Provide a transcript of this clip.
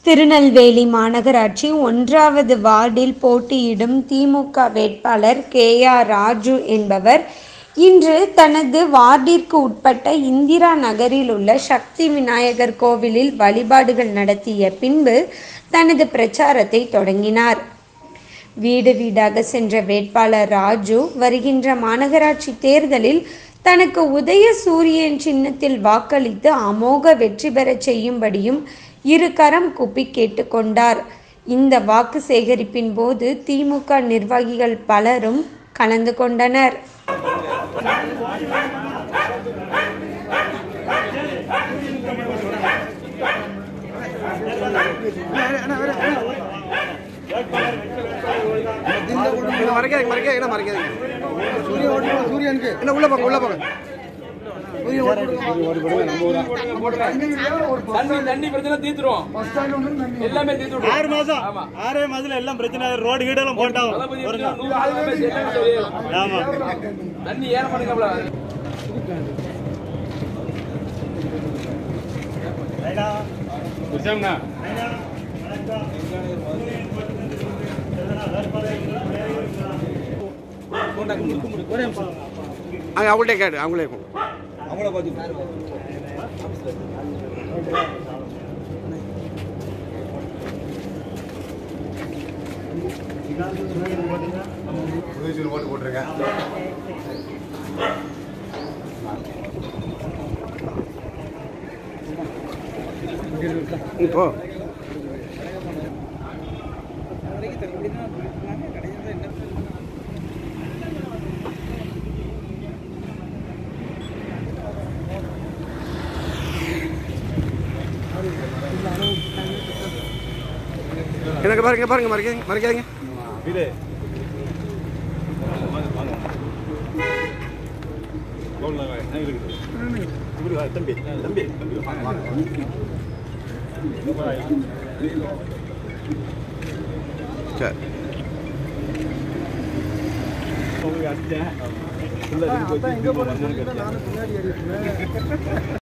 திருநெல்வேலி மாநகராட்சி ஒன்றாவது வார்டில் போட்டியிடும் திமுக வேட்பாளர் கே ஆர் ராஜு என்பவர் இன்று தனது வார்டிற்கு உட்பட்ட இந்திரா நகரில் உள்ள சக்தி விநாயகர் கோவிலில் வழிபாடுகள் நடத்திய பின்பு தனது பிரச்சாரத்தை தொடங்கினார் வீடு வீடாக சென்ற வேட்பாளர் ராஜு வருகின்ற மாநகராட்சி தேர்தலில் தனக்கு உதய சூரியன் சின்னத்தில் வாக்களித்து அமோக வெற்றி பெறச் செய்யும்படியும் இரு கரம் குப்பி கேட்டுக்கொண்டார் இந்த வாக்கு சேகரிப்பின் போது திமுக நிர்வாகிகள் பலரும் கலந்து கொண்டனர் என்ன மறைக்காதீங்க மறைக்காதீங்க என்ன மறைக்காதீங்க சூரியன் ஓட்டு போடு, சூரியனுக்கு என்ன உள்ள போங்க உள்ள போங்க சூரியன் ஓட்டு போடு. தண்ணி தண்ணி பிரச்சனை தீர்த்துருவோம் பஸ் ஸ்டாண்ட் ஒண்ணு நன்றி. எல்லாமே தீர்த்து ஆறு மாசம் ஆறே மாசத்துல எல்லாம் பிரச்சனை ரோடு கீடு எல்லாம் போட்டோம் ஆமா தண்ணி ஏற மாட்டேங்க அங்கே அவங்கள்ட்ட கேடு அவங்களே இருக்கும் ஓட்டு போட்டிருக்கேன் இப்போ எனக்கு பாருங்க பாருங்க மறைக்காதீங்க மறைக்காதீங்க தம்பி தம்பி சரி அடிச்சேன் அதான் எங்க போறேன்னு சொல்லி கேட்டா நானும் பின்னாடி ஏறிட்டேன்